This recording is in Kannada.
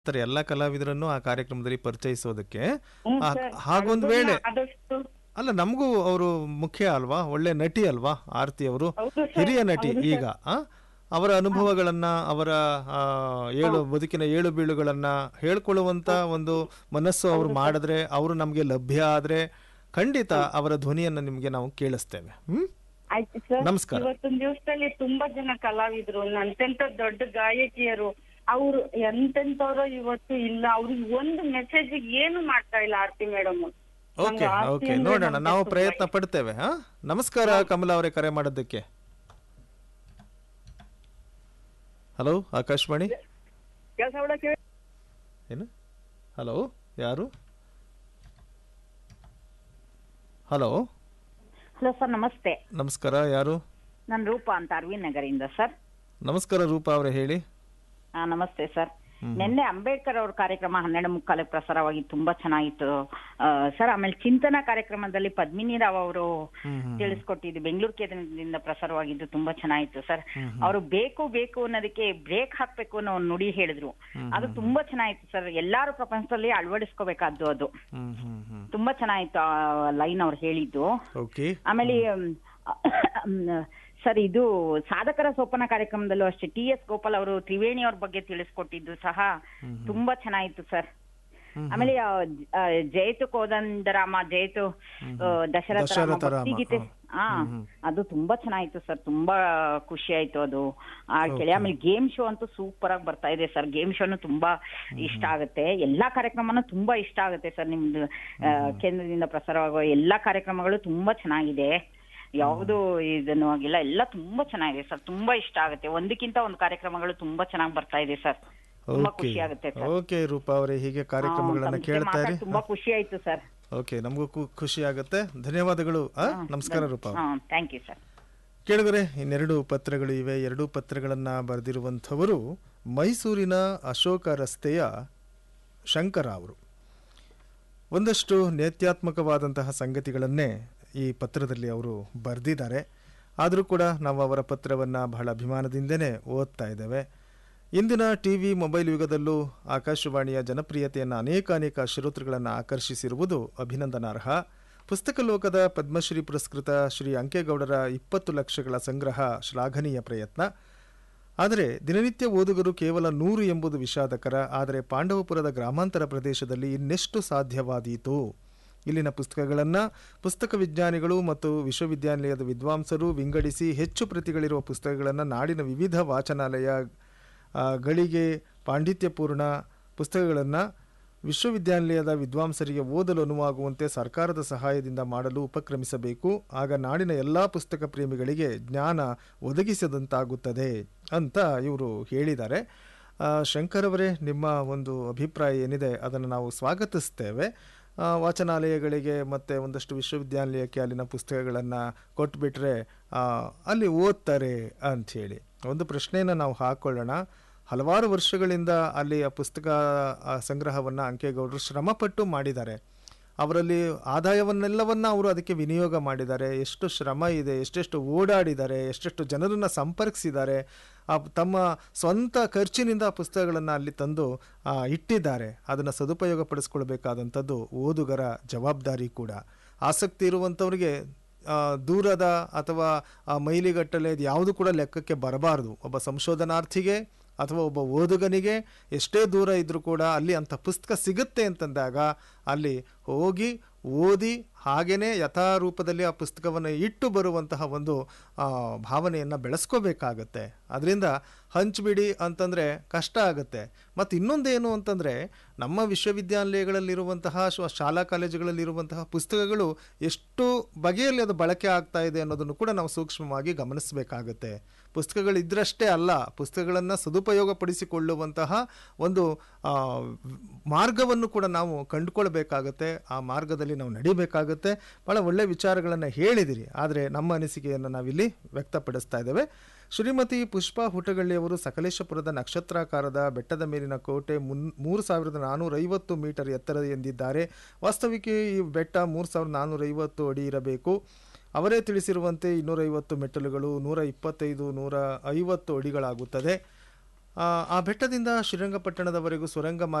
ತರ ಎಲ್ಲ ಕಲಾವಿದರನ್ನು ಆ ಕಾರ್ಯಕ್ರಮದಲ್ಲಿ ಪರಿಚಯಿಸೋದಕ್ಕೆ ಹ್ಮ್ ಆ- ಸರ್. ಹಾಗೊಂದ್ ಅದನ್ನ ವೇಳೆ ಆದಷ್ಟು ಅಲ್ಲ ನಮಗೂ ಅವರು ಮುಖ್ಯ ಅಲ್ವಾ ಒಳ್ಳೆ ನಟಿ ಅಲ್ವಾ ಆರತಿ ಅವರು ಹೌದು ಸರ್, ಹಿರಿಯ ನಟಿ ಹೌದು ಈಗ ಆ? ಅವರ ಅನುಭವಗಳನ್ನ ಅವರ ಆ, ಏಳು ಬದುಕಿನ ಏಳು ಬೀಳುಗಳನ್ನ ಹೇಳ್ಕೊಳ್ಳುವಂತ ಒಂದು ಮನಸ್ಸು ಅವ್ರು ಮಾಡಿದ್ರೆ ಅವರು ನಮ್ಗೆ ಲಭ್ಯ ಆದ್ರೆ ಖಂಡಿತ ಅವರ ಧ್ವನಿಯನ್ನ ನಿಮ್ಗೆ ನಾವು ಕೇಳಿಸ್ತೇವೆ ಹ್ಮ್ ಆಯ್ತು ಸರ್ ನಮಸ್ಕಾರ. ಇವತ್ತಿನ ದಿವಸದಲ್ಲಿ ತುಂಬಾ ಜನ ಕಲಾವಿದ್ರು ಎಂತೆಂತ ದೊಡ್ಡ ಗಾಯಕಿಯರು ಅವ್ರು ಎಂತೆಂತವ್ರು ಇವತ್ತು ಇಲ್ಲ ಅವ್ರಿಗೆ ಒಂದು ಮೆಸೇಜ್ ಏನು ಮಾಡ್ತಾ ಇಲ್ಲ ಆರ್ತಿ ಮೇಡಮ್ ಓಕೆ ಓಕೆ ನೋಡೋಣ ನಾವು ಪ್ರಯತ್ನ ಪಡ್ತೇವೆ ಹಾ ನಮಸ್ಕಾರ ಕಮಲಾ ಅವರೇ ಕರೆ ಮಾಡೋದಕ್ಕೆ ಹಲೋ ಆಕಾಶವಾಣಿ ಕೆಲಸ ಮಾಡಕ್ಕೆ ಏನು ಹಲೋ ಯಾರು ಹಲೋ ಹಲೋ ಸರ್ ನಮಸ್ತೆ ನಮಸ್ಕಾರ ಯಾರು ನಾನು ರೂಪಾ ಅಂತ ಅರವಿಂದ್ ನಗರಿಂದ ಸರ್ ನಮಸ್ಕಾರ ರೂಪಾ ಅವರೇ ಹೇಳಿ ಆ, ನಮಸ್ತೆ ಸರ್ ನಿನ್ನೆ ಅಂಬೇಡ್ಕರ್ ಅವ್ರ ಕಾರ್ಯಕ್ರಮ ಹನ್ನೆರಡು ಮುಕ್ಕಾಲಕ್ಕೆ ಪ್ರಸಾರವಾಗಿ ತುಂಬಾ ಚೆನ್ನಾಗಿತ್ತು ಆ, ಸರ್ ಆಮೇಲೆ ಚಿಂತನಾ ಕಾರ್ಯಕ್ರಮದಲ್ಲಿ ಪದ್ಮಿನಿ ರಾವ್ ಅವರು ತಿಳಿಸ್ಕೊಟ್ಟಿದ್ದು ಬೆಂಗಳೂರು ಕೇಂದ್ರದಿಂದ ಪ್ರಸಾರವಾಗಿದ್ದು ತುಂಬಾ ಚೆನ್ನಾಗಿತ್ತು ಸರ್ ಅವರು ಬೇಕು ಬೇಕು ಅನ್ನೋದಕ್ಕೆ ಬ್ರೇಕ್ ಹಾಕ್ಬೇಕು ಅನ್ನೋ ಒಂದು ನುಡಿ ಹೇಳಿದ್ರು ಅದು ತುಂಬಾ ಚೆನ್ನಾಗಿತ್ತು ಸರ್ ಎಲ್ಲಾರು ಪ್ರಪಂಚದಲ್ಲಿ ಅಳವಡಿಸ್ಕೋಬೇಕಾದ್ದು ಅದು ಹ್ಮ್ ಹ್ಮ್ ಹ್ಮ್ ತುಂಬಾ ಚೆನ್ನಾಗಿತ್ತು ಆ ಲೈನ್ ಅವ್ರು ಹೇಳಿದ್ದು ಓಕೆ ಆಮೇಲೆ ಮ್, ಸರ್ ಇದು ಸಾಧಕರ ಸೋಪನ ಕಾರ್ಯಕ್ರಮದಲ್ಲೂ ಅಷ್ಟೇ ಟಿ ಎಸ್ ಗೋಪಾಲ್ ಅವರು ತ್ರಿವೇಣಿ ಅವ್ರ ಬಗ್ಗೆ ತಿಳಿಸ್ಕೊಟ್ಟಿದ್ದು ಸಹ ತುಂಬಾ ಚೆನ್ನಾಗಿತ್ತು ಸರ್ ಆಮೇಲೆ ಆ, ಆ, ಜಯತು ಕೋದಂಡರಾಮ ಜಯತು ಆ, ದಶರಥ ರಾಮ ದಶರಥ ರಾಮ, ಭಕ್ತಿಗೀತೆ ಹಾ ಅದು ತುಂಬಾ ಚೆನ್ನಾಗಿತ್ತು ಸರ್ ತುಂಬಾ ಖುಷಿ ಆಯ್ತು ಅದು ಆ ಕೆಳೆ ಆಮೇಲೆ ಗೇಮ್ ಶೋ ಅಂತೂ ಸೂಪರ್ ಆಗಿ ಬರ್ತಾ ಇದೆ ಸರ್ ಗೇಮ್ ಶೋನು ತುಂಬಾ ಇಷ್ಟ ಆಗುತ್ತೆ ಎಲ್ಲಾ ಕಾರ್ಯಕ್ರಮನೂ ತುಂಬಾ ಇಷ್ಟ ಆಗುತ್ತೆ ಸರ್ ನಿಮ್ದು ಆ, ಕೇಂದ್ರದಿಂದ ಪ್ರಸಾರವಾಗುವ ಎಲ್ಲಾ ಕಾರ್ಯಕ್ರಮಗಳು ತುಂಬಾ ಚೆನ್ನಾಗಿದೆ ಯಾವುದು ಇದನ್ನು ಆಗಿಲ್ಲ ಎಲ್ಲ ತುಂಬಾ ಚೆನ್ನಾಗಿದೆ ಸರ್ ತುಂಬಾ ಇಷ್ಟ ಆಗುತ್ತೆ ಒಂದಕ್ಕಿಂತ ಒಂದು ಕಾರ್ಯಕ್ರಮಗಳು ತುಂಬಾ ಚೆನ್ನಾಗಿ ಬರ್ತಾ ಇದೆ ಸರ್ ತುಂಬಾ ಓಕೆ ಖುಷಿ ಆಗುತ್ತೆ ಸರ್ ಓಕೆ ರೂಪಾ ಅವರೇ ಹೀಗೆ ಕಾರ್ಯಕ್ರಮಗಳನ್ನ ತಮ್ಮ ಜೊತೆ ಕೇಳ್ತಾ ಇರಿ ಮಾತಾಡಿ ತುಂಬಾ ಖುಷಿ ಆಯ್ತು ಸರ್ ಓಕೆ ನಮಗೂ ಖು- ಖುಷಿ ಆಗುತ್ತೆ ಧನ್ಯವಾದಗಳು ಆ? ನಮಸ್ಕಾರ ರೂಪಾ ಅವರೇ. ಹಾ ಥ್ಯಾಂಕ್ ಯು ಸರ್ ಕೇಳಿದರೆ ಇನ್ನೆರಡು ಪತ್ರಗಳು ಇವೆ ಎರಡೂ ಪತ್ರಗಳನ್ನು ಬರೆದಿರುವಂಥವರು ಮೈಸೂರಿನ ಅಶೋಕ ರಸ್ತೆಯ ಶಂಕರ ಅವರು ಒಂದಷ್ಟು ನೇತ್ಯಾತ್ಮಕವಾದಂತಹ ಸಂಗತಿಗಳನ್ನೇ ಈ ಪತ್ರದಲ್ಲಿ ಅವರು ಬರೆದಿದ್ದಾರೆ ಆದರೂ ಕೂಡ ನಾವು ಅವರ ಪತ್ರವನ್ನು ಬಹಳ ಅಭಿಮಾನದಿಂದನೇ ಓದ್ತಾ ಇದ್ದೇವೆ ಇಂದಿನ ಟಿ ವಿ ಮೊಬೈಲ್ ಯುಗದಲ್ಲೂ ಆಕಾಶವಾಣಿಯ ಜನಪ್ರಿಯತೆಯನ್ನು ಅನೇಕ ಅನೇಕ ಶ್ರೋತೃಗಳನ್ನು ಆಕರ್ಷಿಸಿರುವುದು ಅಭಿನಂದನಾರ್ಹ ಪುಸ್ತಕ ಲೋಕದ ಪದ್ಮಶ್ರೀ ಪುರಸ್ಕೃತ ಶ್ರೀ ಅಂಕೇಗೌಡರ ಇಪ್ಪತ್ತು ಲಕ್ಷಗಳ ಸಂಗ್ರಹ ಶ್ಲಾಘನೀಯ ಪ್ರಯತ್ನ ಆದರೆ ದಿನನಿತ್ಯ ಓದುಗರು ಕೇವಲ ನೂರು ಎಂಬುದು ವಿಷಾದಕರ ಆದರೆ ಪಾಂಡವಪುರದ ಗ್ರಾಮಾಂತರ ಪ್ರದೇಶದಲ್ಲಿ ಇನ್ನೆಷ್ಟು ಸಾಧ್ಯವಾದೀತು ಇಲ್ಲಿನ ಪುಸ್ತಕಗಳನ್ನು ಪುಸ್ತಕ ವಿಜ್ಞಾನಿಗಳು ಮತ್ತು ವಿಶ್ವವಿದ್ಯಾನಿಲಯದ ವಿದ್ವಾಂಸರು ವಿಂಗಡಿಸಿ ಹೆಚ್ಚು ಪ್ರತಿಗಳಿರುವ ಪುಸ್ತಕಗಳನ್ನು ನಾಡಿನ ವಿವಿಧ ವಾಚನಾಲಯ ಆ, ಗಳಿಗೆ ಪಾಂಡಿತ್ಯಪೂರ್ಣ ಪುಸ್ತಕಗಳನ್ನು ವಿಶ್ವವಿದ್ಯಾನಿಲಯದ ವಿದ್ವಾಂಸರಿಗೆ ಓದಲು ಅನುವಾಗುವಂತೆ ಸರ್ಕಾರದ ಸಹಾಯದಿಂದ ಮಾಡಲು ಉಪಕ್ರಮಿಸಬೇಕು ಆಗ ನಾಡಿನ ಎಲ್ಲ ಪುಸ್ತಕ ಪ್ರೇಮಿಗಳಿಗೆ ಜ್ಞಾನ ಒದಗಿಸಿದಂತಾಗುತ್ತದೆ ಅಂತ ಇವರು ಹೇಳಿದ್ದಾರೆ ಆ, ಶಂಕರ್ ಅವರೇ ನಿಮ್ಮ ಒಂದು ಅಭಿಪ್ರಾಯ ಏನಿದೆ ಅದನ್ನು ನಾವು ಸ್ವಾಗತಿಸ್ತೇವೆ ಆ, ವಾಚನಾಲಯಗಳಿಗೆ ಮತ್ತು ಒಂದಷ್ಟು ವಿಶ್ವವಿದ್ಯಾನಿಲಯಕ್ಕೆ ಅಲ್ಲಿನ ಪುಸ್ತಕಗಳನ್ನು ಕೊಟ್ಬಿಟ್ರೆ ಆ, ಅಲ್ಲಿ ಓದ್ತಾರೆ ಅಂಥೇಳಿ ಒಂದು ಪ್ರಶ್ನೆಯನ್ನು ನಾವು ಹಾಕ್ಕೊಳ್ಳೋಣ ಹಲವಾರು ವರ್ಷಗಳಿಂದ ಅಲ್ಲಿ ಆ ಪುಸ್ತಕ ಆ, ಸಂಗ್ರಹವನ್ನು ಅಂಕೇಗೌಡರು ಶ್ರಮಪಟ್ಟು ಮಾಡಿದ್ದಾರೆ ಅವರಲ್ಲಿ ಆದಾಯವನ್ನೆಲ್ಲವನ್ನ ಅವರು ಅದಕ್ಕೆ ವಿನಿಯೋಗ ಮಾಡಿದ್ದಾರೆ ಎಷ್ಟು ಶ್ರಮ ಇದೆ ಎಷ್ಟೆಷ್ಟು ಓಡಾಡಿದ್ದಾರೆ ಎಷ್ಟೆಷ್ಟು ಜನರನ್ನು ಸಂಪರ್ಕಿಸಿದ್ದಾರೆ ಆ ತಮ್ಮ ಸ್ವಂತ ಖರ್ಚಿನಿಂದ ಆ ಪುಸ್ತಕಗಳನ್ನು ಅಲ್ಲಿ ತಂದು ಆ, ಇಟ್ಟಿದ್ದಾರೆ ಅದನ್ನು ಸದುಪಯೋಗ ಪಡಿಸ್ಕೊಳ್ಬೇಕಾದಂಥದ್ದು ಓದುಗರ ಜವಾಬ್ದಾರಿ ಕೂಡ ಆಸಕ್ತಿ ಇರುವಂಥವ್ರಿಗೆ ಆ, ದೂರದ ಅಥವಾ ಆ ಮೈಲಿಗಟ್ಟಲೆ ಯಾವುದು ಕೂಡ ಲೆಕ್ಕಕ್ಕೆ ಬರಬಾರದು ಒಬ್ಬ ಸಂಶೋಧನಾರ್ಥಿಗೆ ಅಥವಾ ಒಬ್ಬ ಓದುಗನಿಗೆ ಎಷ್ಟೇ ದೂರ ಇದ್ರೂ ಕೂಡ ಅಲ್ಲಿ ಅಂಥ ಪುಸ್ತಕ ಸಿಗುತ್ತೆ ಅಂತಂದಾಗ ಅಲ್ಲಿ ಹೋಗಿ ಓದಿ ಹಾಗೇನೆ ಯಥಾರೂಪದಲ್ಲಿ ಆ ಪುಸ್ತಕವನ್ನು ಇಟ್ಟು ಬರುವಂತಹ ಒಂದು ಆ, ಭಾವನೆಯನ್ನು ಬೆಳೆಸ್ಕೋಬೇಕಾಗತ್ತೆ ಅದರಿಂದ ಹಂಚ್ಬಿಡಿ ಅಂತಂದರೆ ಕಷ್ಟ ಆಗುತ್ತೆ ಮತ್ತು ಇನ್ನೊಂದೇನು ಅಂತಂದರೆ ನಮ್ಮ ವಿಶ್ವವಿದ್ಯಾನಿಲಯಗಳಲ್ಲಿರುವಂತಹ ಶ- ಶಾಲಾ ಕಾಲೇಜುಗಳಲ್ಲಿರುವಂತಹ ಪುಸ್ತಕಗಳು ಎಷ್ಟು ಬಗೆಯಲ್ಲಿ ಅದು ಬಳಕೆ ಆಗ್ತಾ ಇದೆ ಅನ್ನೋದನ್ನು ಕೂಡ ನಾವು ಸೂಕ್ಷ್ಮವಾಗಿ ಗಮನಿಸಬೇಕಾಗತ್ತೆ ಪುಸ್ತಕಗಳಿದ್ರಷ್ಟೇ ಅಲ್ಲ ಪುಸ್ತಕಗಳನ್ನು ಸದುಪಯೋಗಪಡಿಸಿಕೊಳ್ಳುವಂತಹ ಒಂದು ಆ, ಮಾರ್ಗವನ್ನು ಕೂಡ ನಾವು ಕಂಡುಕೊಳ್ಬೇಕಾಗತ್ತೆ ಆ ಮಾರ್ಗದಲ್ಲಿ ನಾವು ನಡಿಬೇಕಾಗತ್ತೆ ಭಾಳ ಒಳ್ಳೆಯ ವಿಚಾರಗಳನ್ನು ಹೇಳಿದಿರಿ ಆದರೆ ನಮ್ಮ ಅನಿಸಿಕೆಯನ್ನು ನಾವಿಲ್ಲಿ ವ್ಯಕ್ತಪಡಿಸ್ತಾ ಇದ್ದೇವೆ ಶ್ರೀಮತಿ ಪುಷ್ಪಾ ಹುಟಗಳ್ಳಿಯವರು ಸಕಲೇಶಪುರದ ನಕ್ಷತ್ರಾಕಾರದ ಬೆಟ್ಟದ ಮೇಲಿನ ಕೋಟೆ ಮುನ್ ಮೂರು ಸಾವಿರದ ನಾನ್ನೂರೈವತ್ತು ಮೀಟರ್ ಎತ್ತರ ಎಂದಿದ್ದಾರೆ ವಾಸ್ತವಿಕ ಈ ಬೆಟ್ಟ ಮೂರು ಸಾವಿರದ ನಾನ್ನೂರೈವತ್ತು ಅಡಿ ಇರಬೇಕು ಅವರೇ ತಿಳಿಸಿರುವಂತೆ ಇನ್ನೂರೈವತ್ತು ಮೆಟ್ಟಲುಗಳು ನೂರ ಇಪ್ಪತ್ತೈದು ನೂರ ಐವತ್ತು ಅಡಿಗಳಾಗುತ್ತದೆ ಆ, ಆ ಬೆಟ್ಟದಿಂದ ಶ್ರೀರಂಗಪಟ್ಟಣದವರೆಗೂ ಸುರಂಗ ಮಾರ್ಗ